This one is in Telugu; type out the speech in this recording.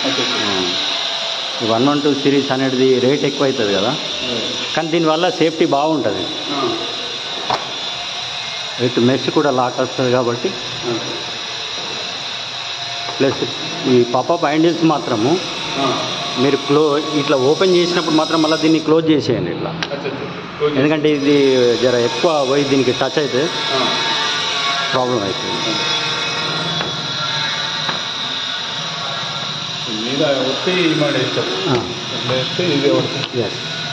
వన్ వన్ టూ సిరీస్ అనేది రేట్ ఎక్కువ అవుతుంది కదా కానీ దీనివల్ల సేఫ్టీ బాగుంటుంది విత్ మెష్ కూడా లాక్ వస్తుంది కాబట్టి ప్లస్ ఈ పాపప్ హ్యాండిల్స్ మాత్రము మీరు క్లో ఇట్లా ఓపెన్ చేసినప్పుడు మాత్రం మళ్ళీ దీన్ని క్లోజ్ చేసేయండి ఇట్లా ఎందుకంటే ఇది జర ఎక్కువ పోయి దీనికి టచ్ అయితే ప్రాబ్లం అవుతుంది మీద ఒత్తి ఈ మాట ఇష్టం ఆ. ఇట్లా వేస్తే ఇది ఒకటి ఎస్